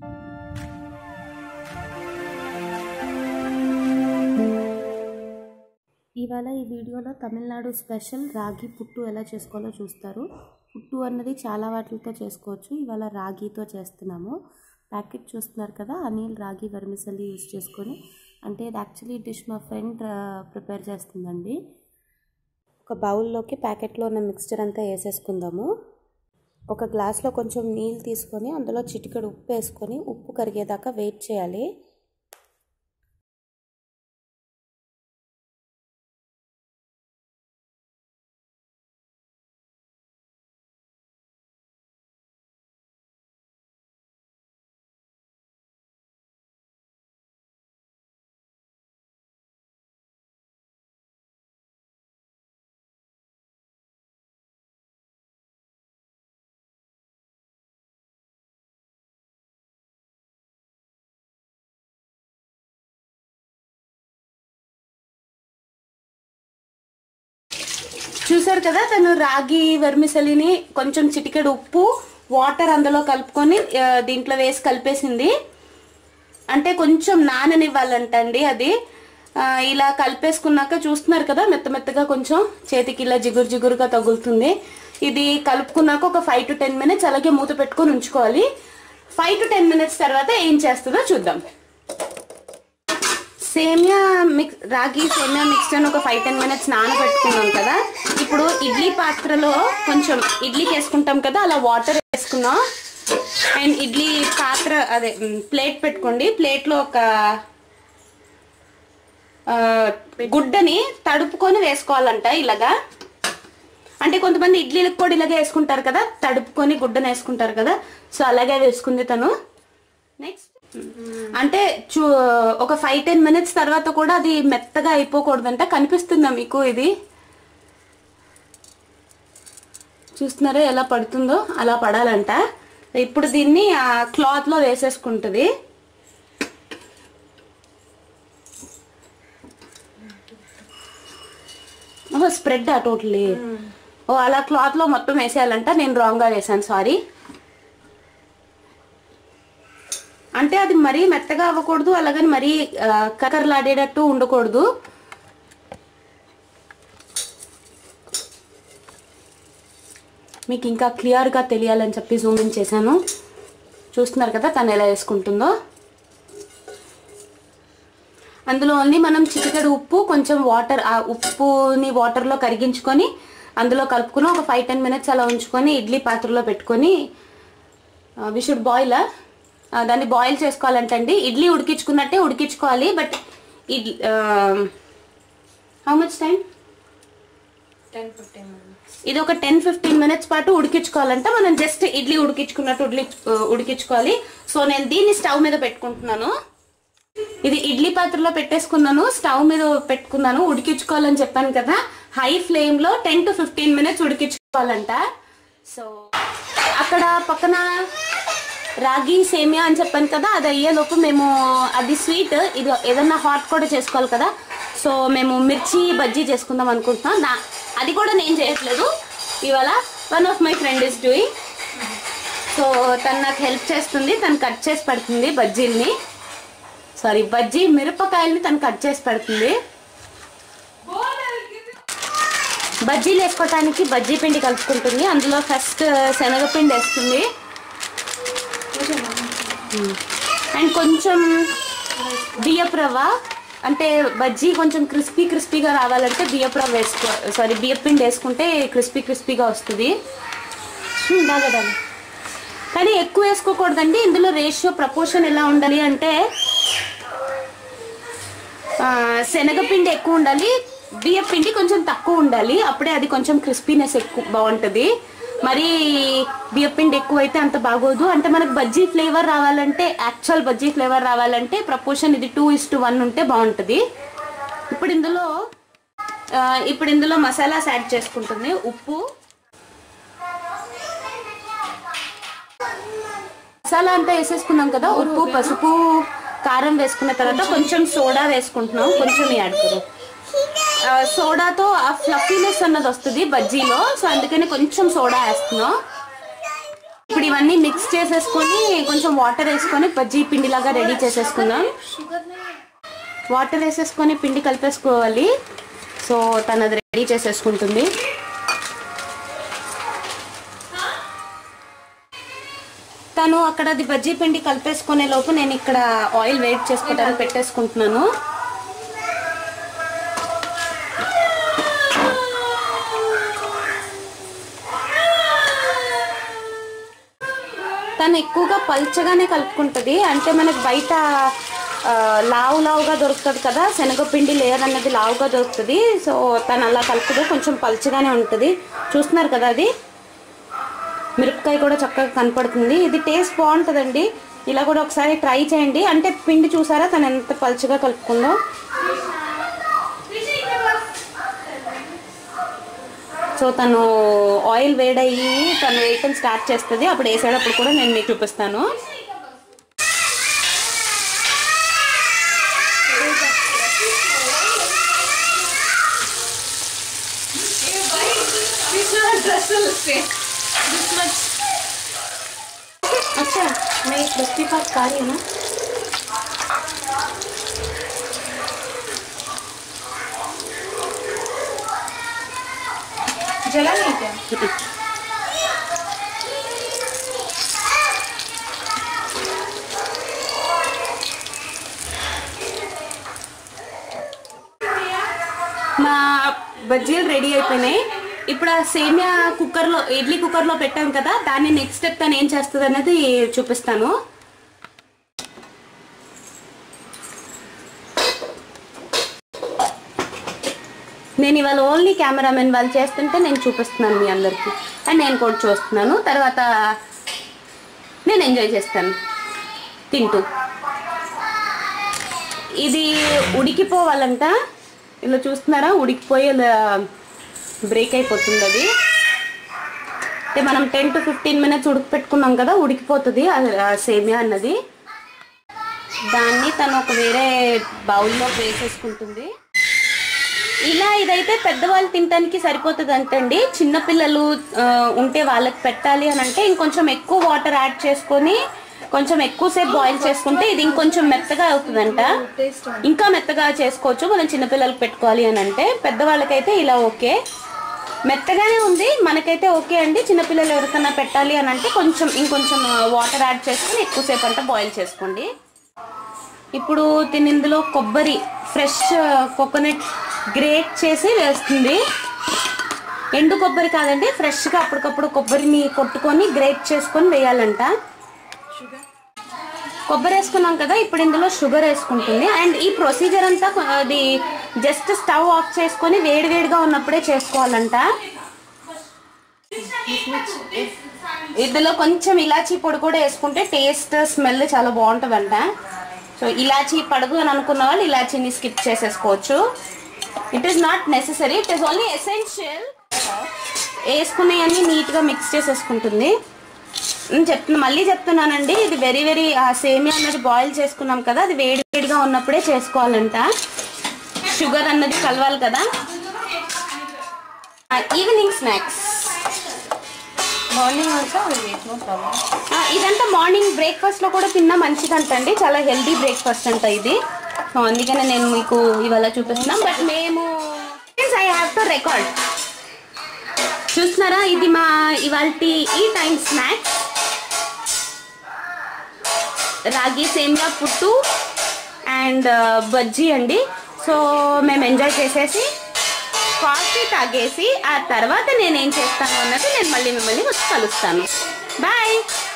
ఇవాళ ఈ వీడియోలో తమిళనాడు స్పెషల్ రాగి పుట్టు ఎలా చేసుకోవాలో చూస్తారు పుట్టు అన్నది చాలా వాటితో చేసుకోవచ్చు ఇవాళ రాగితో చేస్తున్నాము ప్యాకెట్ చూస్తున్నారు కదా అనిల్ రాగి వెర్మిసల్లి యూస్ చేసుకొని అంటే ఇది యాక్చువల్లీ డిష్ మా ఫ్రెండ్ ప్రిపేర్ చేస్తుందండి ఒక బౌల్లోకి ప్యాకెట్లో ఉన్న మిక్స్చర్ అంతా వేసేసుకుందాము ఒక గ్లాస్లో కొంచెం నీళ్ళు తీసుకొని అందులో చిటికెడు ఉప్పు వేసుకొని ఉప్పు కరిగేదాకా వెయిట్ చేయాలి చూసారు కదా తను రాగి వెర్మిసలిని కొంచెం చిటికెడు ఉప్పు వాటర్ అందులో కలుపుకొని ఆ, దీంట్లో వేసి కలిపేసింది అంటే కొంచెం నాననివ్వాలంటండి అది ఆ, ఇలా కలిపేసుకున్నాక చూస్తున్నారు కదా మెత్త మెత్తగా కొంచెం చేతికి ఇలా జిగురు జిగురుగా తగులుతుంది ఇది కలుపుకున్నాక ఒక ఫైవ్ టు టెన్ మినిట్స్ అలాగే మూత పెట్టుకొని ఉంచుకోవాలి ఫైవ్ టు టెన్ మినిట్స్ తర్వాత ఏం చేస్తుందో చూద్దాం సేమియా మిక్స్ రాగి సేమియా మిక్స్చర్ ఒక ఫైవ్ టెన్ మినిట్స్ నానబెట్టుకున్నాం కదా ఇప్పుడు ఇడ్లీ పాత్రలో కొంచెం ఇడ్లీకి వేసుకుంటాం కదా అలా వాటర్ వేసుకున్నాం అండ్ ఇడ్లీ పాత్ర అదే ప్లేట్ పెట్టుకోండి ప్లేట్లో ఒక ఆ, గుడ్డని తడుపుకొని వేసుకోవాలంట ఇలాగా అంటే కొంతమంది ఇడ్లీలకు కూడా ఇలాగే వేసుకుంటారు కదా తడుపుకొని గుడ్డను వేసుకుంటారు కదా సో అలాగే వేసుకుంది తను నెక్స్ట్ అంటే చూ ఒక ఫైవ్ టెన్ మినిట్స్ తర్వాత కూడా అది మెత్తగా అయిపోకూడదంట కనిపిస్తుందా మీకు ఇది చూస్తున్నారా ఎలా పడుతుందో అలా పడాలంట ఇప్పుడు దీన్ని ఆ క్లాత్ లో వేసేసుకుంటుంది ఓహో స్ప్రెడ్ ఆ టోటలీ ఓ అలా క్లాత్ లో మొత్తం వేసేయాలంట నేను రాంగ్ గా వేసాను సారీ అంటే అది మరీ మెత్తగా అవ్వకూడదు అలాగని మరీ ఆ, కకర్లాడేటట్టు ఉండకూడదు మీకు ఇంకా క్లియర్గా తెలియాలని చెప్పి జూమ్ ఇన్ చేశాను చూస్తున్నారు కదా తను ఎలా వేసుకుంటుందో అందులో ఓన్లీ మనం చిటికెడు ఉప్పు కొంచెం వాటర్ ఆ ఉప్పుని వాటర్లో కరిగించుకొని అందులో కలుపుకుని ఒక ఫైవ్ టెన్ మినిట్స్ అలా ఉంచుకొని ఇడ్లీ పాత్రలో పెట్టుకొని వి షుడ్ బాయిల్ దాన్ని బాయిల్ చేసుకోవాలంటండి ఇడ్లీ ఉడికించుకున్నట్టే ఉడికించుకోవాలి but idli how much time ten fifteen minutes ఇది ఒక టెన్ ఫిఫ్టీన్ మినిట్స్ పాటు ఉడికించుకోవాలంటే మనం జస్ట్ ఇడ్లీ ఉడికించుకున్నట్టు ఉడ్లి ఉడికించుకోవాలి సో నేను దీన్ని స్టవ్ మీద పెట్టుకుంటున్నాను ఇది ఇడ్లీ పాత్రలో పెట్టేసుకున్నాను స్టవ్ మీద పెట్టుకున్నాను ఉడికించుకోవాలని చెప్పాను కదా హై ఫ్లేమ్ లో టెన్ టు ఫిఫ్టీన్ మినిట్స్ ఉడికించుకోవాలంట సో అక్కడ పక్కన రాగి సేమియా అని చెప్పాను కదా అది అయ్యేలోపు మేము అది స్వీట్ ఇది ఏదన్నా హాట్ కూడా చేసుకోవాలి కదా సో మేము మిర్చి బజ్జీ చేసుకుందాం అనుకుంటున్నాం నా అది కూడా నేను చేయట్లేదు ఇవాళ one of my friend is doing so తను నాకు హెల్ప్ చేస్తుంది తను కట్ చేసి పెడుతుంది బజ్జీల్ని సారీ బజ్జీ మిరపకాయల్ని తను కట్ చేసి పెడుతుంది బజ్జీలు వేసుకోవటానికి బజ్జీ పిండి కలుపుకుంటుంది అందులో ఫస్ట్ శనగపిండి వేస్తుంది అండ్ కొంచెం బియ్యపు రవ్వ అంటే బజ్జీ కొంచెం క్రిస్పీ క్రిస్పీగా రావాలంటే బియ్యపు రవ్వ వేసుకో సారీ బియ్యపు పిండి వేసుకుంటే క్రిస్పీ క్రిస్పీగా వస్తుంది హ్మ్, బాగా దాని కానీ ఎక్కువ వేసుకోకూడదండి ఇందులో రేషియో ప్రపోర్షన్ ఎలా ఉండాలి అంటే ఆ, శనగపిండి ఎక్కువ ఉండాలి బియ్య పిండి కొంచెం తక్కువ ఉండాలి అప్పుడే అది కొంచెం క్రిస్పీనెస్ ఎక్కువ బాగుంటుంది మరి బియ్య పిండి ఎక్కువ అయితే అంత బాగోదు అంటే మనకు బజ్జీ ఫ్లేవర్ రావాలంటే యాక్చువల్ బజ్జీ ఫ్లేవర్ రావాలంటే ప్రపోర్షన్ ఇది టూ ఇస్ టు వన్ ఉంటే బాగుంటుంది ఇప్పుడు ఇందులో ఆ, ఇప్పుడు ఇందులో మసాలాస్ యాడ్ చేసుకుంటుంది ఉప్పు మసాలా అంతా వేసేసుకున్నాం కదా ఉప్పు పసుపు కారం వేసుకున్న తర్వాత కొంచెం సోడా వేసుకుంటున్నాం కొంచెం యాడ్ కరు ఆ, సోడాతో ఆ ఫ్లఫీనెస్ అన్నది వస్తుంది బజ్జీలో సో అందుకని కొంచెం సోడా వేస్తున్నాం ఇప్పుడు ఇవన్నీ మిక్స్ చేసేసుకొని కొంచెం వాటర్ వేసుకొని బజ్జీ పిండిలాగా రెడీ చేసేసుకుందాం వాటర్ వేసేసుకొని పిండి కలిపేసుకోవాలి సో తను అది రెడీ చేసేసుకుంటుంది తను అక్కడ అది బజ్జీ పిండి కలిపేసుకునే లోపు నేను ఇక్కడ ఆయిల్ వెయిట్ చేసుకోవడానికి పెట్టేసుకుంటున్నాను తను ఎక్కువగా పల్చగానే కలుపుకుంటుంది అంటే మనకు బయట ఆ, లావు లావుగా దొరుకుతుంది కదా శనగపిండి లేయర్ అన్నది లావుగా దొరుకుతుంది సో తను అలా కలుపుతుంది కొంచెం పల్చగానే ఉంటుంది చూస్తున్నారు కదా అది మిరపకాయ కూడా చక్కగా కనపడుతుంది ఇది టేస్ట్ బాగుంటుందండి ఇలా కూడా ఒకసారి ట్రై చేయండి అంటే పిండి చూసారా తను ఎంత పలుచగా కలుపుకుందో సో తను ఆయిల్ వేడయ్యి తను వేయటం స్టార్ట్ చేస్తుంది అప్పుడు వేసేటప్పుడు కూడా నేను మీకు చూపిస్తాను अच्छा मैं एक दस पास खा रही हूँ ना जला नहीं क्या మా బజ్జీలు రెడీ అయిపోయినాయి ఇప్పుడు ఆ సేమియా కుక్కర్లో ఇడ్లీ కుక్కర్లో పెట్టాం కదా దాన్ని నెక్స్ట్ స్టెప్ తను ఏం చేస్తుంది అనేది చూపిస్తాను నేను ఇవాళ ఓన్లీ కెమెరామెన్ వాళ్ళు చేస్తుంటే నేను చూపిస్తున్నాను మీ అందరికీ అండ్ నేను కూడా చూస్తున్నాను తర్వాత నేను ఎంజాయ్ చేస్తాను తింటూ ఇది ఉడికిపోవాలంట ఇలా చూస్తున్నారా ఉడికిపోయి ఇలా బ్రేక్ అయిపోతుంది అది అంటే మనం టెన్ టు ఫిఫ్టీన్ మినిట్స్ ఉడికిపెట్టుకున్నాం కదా ఉడికిపోతుంది ఆ- ఆ సేమియా అన్నది దాన్ని తను ఒక వేరే బౌల్లో వేసేసుకుంటుంది ఇలా ఇదైతే పెద్దవాళ్ళు తినడానికి సరిపోతుంది అంటండి చిన్నపిల్లలు ఆ, ఉంటే వాళ్ళకి పెట్టాలి అని అంటే ఇంకొంచెం ఎక్కువ వాటర్ యాడ్ చేసుకొని కొంచెం ఎక్కువసేపు బాయిల్ చేసుకుంటే ఇది ఇంకొంచెం మెత్తగా అవుతుందంట टेस्ट ఇంకా మెత్తగా చేసుకోవచ్చు మనం చిన్నపిల్లలకి పెట్టుకోవాలి అని అంటే పెద్దవాళ్ళకైతే ఇలా ఓకే మెత్తగానే ఉంది మనకైతే ఓకే అండి చిన్నపిల్లలు ఎవరికైనా పెట్టాలి అని అంటే కొంచెం ఇంకొంచెం వాటర్ యాడ్ చేసుకుని ఎక్కువసేపు అంతా బాయిల్ చేసుకోండి ఇప్పుడు తిని ఇందులో కొబ్బరి ఫ్రెష్ కోకోనట్ గ్రేట్ చేసి వేస్తుంది ఎండు కొబ్బరి కాదండి ఫ్రెష్గా అప్పటికప్పుడు కొబ్బరిని కొట్టుకొని గ్రేట్ చేసుకొని వేయాలంట కొబ్బరి వేసుకున్నాం కదా ఇప్పుడు ఇందులో షుగర్ వేసుకుంటుంది అండ్ ఈ ప్రొసీజర్ అంతా కొ- అది జస్ట్ స్టవ్ ఆఫ్ చేసుకొని వేడి వేడిగా ఉన్నప్పుడే చేసుకోవాలంట ఇందులో కొంచెం ఇలాచీ పొడి కూడా వేసుకుంటే టేస్ట్ స్మెల్ చాలా బాగుంటుందంట సో ఇలాచీ పడదు అని అనుకున్న వాళ్ళు ఇలాచీని స్కిప్ చేసేసుకోవచ్చు it is not necessary it is only essential వేసుకునేవన్నీ నీట్గా మిక్స్ చేసేసుకుంటుంది నేను చెప్తున్నా మళ్ళీ చెప్తున్నానండి ఇది వెరీ వెరీ ఆ సేమియా అన్నది బాయిల్ చేసుకున్నాం కదా అది వేడి వేడిగా ఉన్నప్పుడే చేసుకోవాలంట షుగర్ అన్నది కలవాలి కదా evening snacks morning also will eat no problem ఇదంతా మార్నింగ్ బ్రేక్ఫాస్ట్ లో కూడా తిన్నా మంచిదంటండి చాలా హెల్దీ బ్రేక్ఫాస్ట్ అంట ఇది సో అందుకనే నేను మీకు ఇవాళ చూపిస్తున్నాం బట్ మేము ఐ హ్యావ్ టు రికార్డ్ చూస్తున్నారా ఇది మా ఇవాళ ఈ టైం స్నాక్స్ రాగి సేమియా పుట్టు అండ్ బజ్జీ అండి సో మేము ఎంజాయ్ చేసేసి కాఫీ తాగేసి ఆ తర్వాత నేనేం చేస్తాను అన్నది నేను మళ్ళీ మిమ్మల్ని వచ్చి కలుస్తాను బాయ్